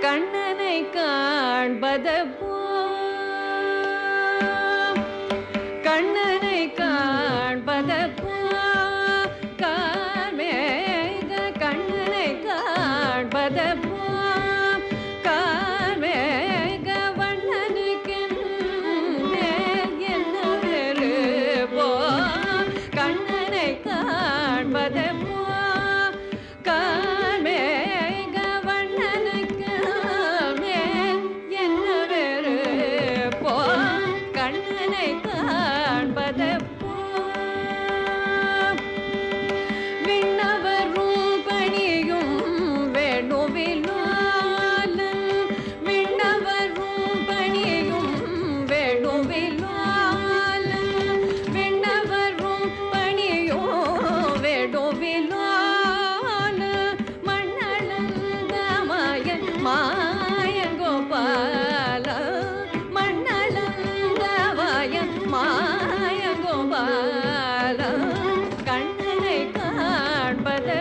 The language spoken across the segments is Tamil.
கண்ணனை காண்பது கண்ணனை காண்பது கார்மேக கண்ணனை காண்பது கார்மேக வண்ணனுக்கு என்ன வெறுப்போ கண்ணனை காண்பது கார்மேக வண்ணனுக்கு என்ன வெறுப்போ கண்ணனை காண்பது விண்ணவரும் பணியும் வேணுவிலாலன் விண்ணவரும் பணியும் வேணுவிலாலன் விண்ணவரும் பணியும் வேணுவிலால மண்ணளந்த மாயன் மாயன் கோபால மண்ணளந்த மாயன் மாயன் கோபால கண்ணனை காண்பது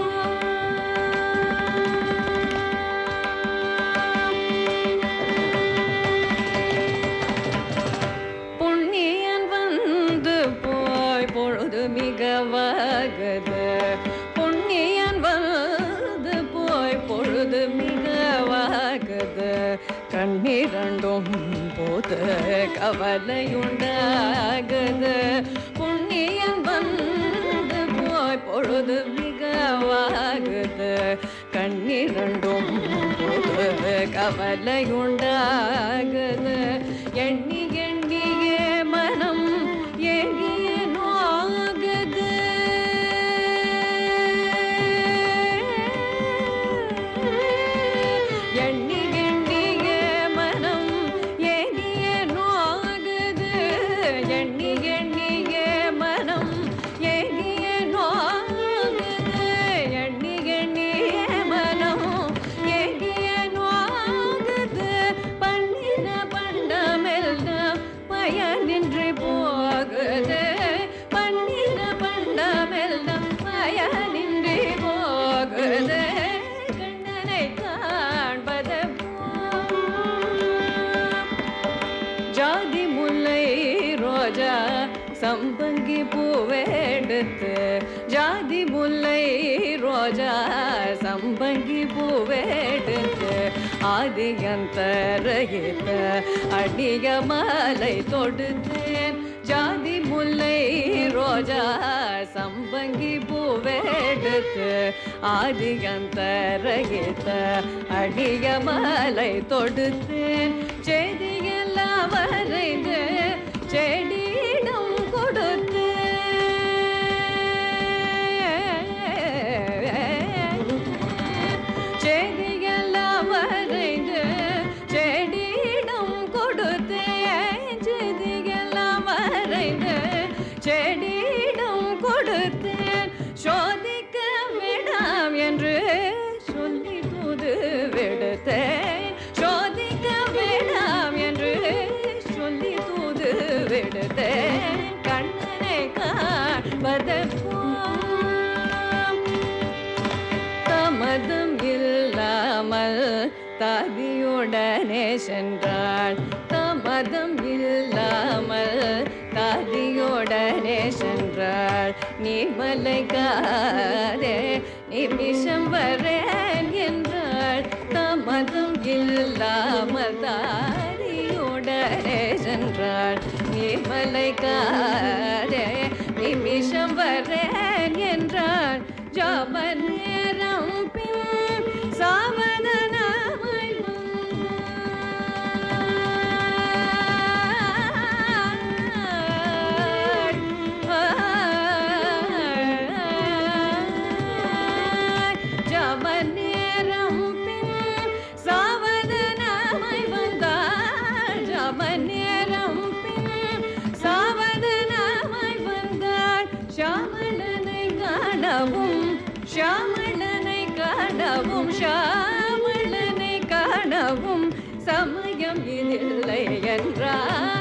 புண்ணியன் வந்து போய் பொழுது மிகவாகுது புண்ணியன் வந்து போய் பொழுது மிகவாகுது கண்ணீரண்டும் போது கவலையுண்டாகுது புண்ணியன் வந்து போய் பொழுது மிகவாகுது கண்ணீரண்டும் போது கவலையுண்டாகுது எண்ணி எண்ணியே மனம் ஏங்கிய நோகுது எண்ணி எண்ணிய மனம் ஏங்கிய நோகுது எண்ணி எண்ணிய மனம் ஏங்கிய நோகுது எண்ணி எண்ணிய மனம் ஏங்கிய நோகுது பண்ணின பண்டமெல்லாம் பயனின்றி போகுது பண்ணின பண்டமெல்லாம் பயனின்றி போகுது கண்ணனை காண்பது ஜாதி முல்லை ரோஜா சம்பங்கி பூவெடுத்து ஜாதி முல்லை ரோஜா சம்பங்கி பூவெடுத்து ஆதியந்தரையிட்ட அடிய மாலை தொடுத்தேன் ஜாதி முல்லை ரோஜா சம்பங்கி பூவெடுத்து ஆதியந்தரையிட்ட அடிய மாலை தொடுத்தேன் செய்தியெல்லாம் வரைந்து செடியிடம் கொடுத்து செய்தியெல்லாம் வரைந்து செடியிடம் கொடுத்தேன் செய்தியெல்லாம் வரைந்து செடியிடம் கொடுத்தேன் சோதிக்க விடாம் என்று சொல்லி தூது விடுத்தேன் சோதிக்க வேண்டாம் என்று சொல்லி தூது விடுத்தேன் கண்ணனை காண்பதற்கும் தமதும் இல்லாமல் தாதியுடனே சென்றாள் தமதம் இல்லாமல் தாதியுடனே சென்றாள் நீ மலைக்காதே நிமிஷம் வரேன் என்றாள் தமதம் இல்லாமல் தாதியுடனே சென்றாள் நீ மலைக்காதே நிமிஷம் வரேன் என்றாள் ஜாப நேரம் பின் சாவதனாய் ஜப நேரம் பின் சாவதனாய் வந்தாள் ஜப நேரம் பின் சாவதனாய் வந்தாள் ஷாமளனை காணவும் ஷாமளனை காணவும் ஷாமளனை காணவும் சமயம் இதில்லை என்றார்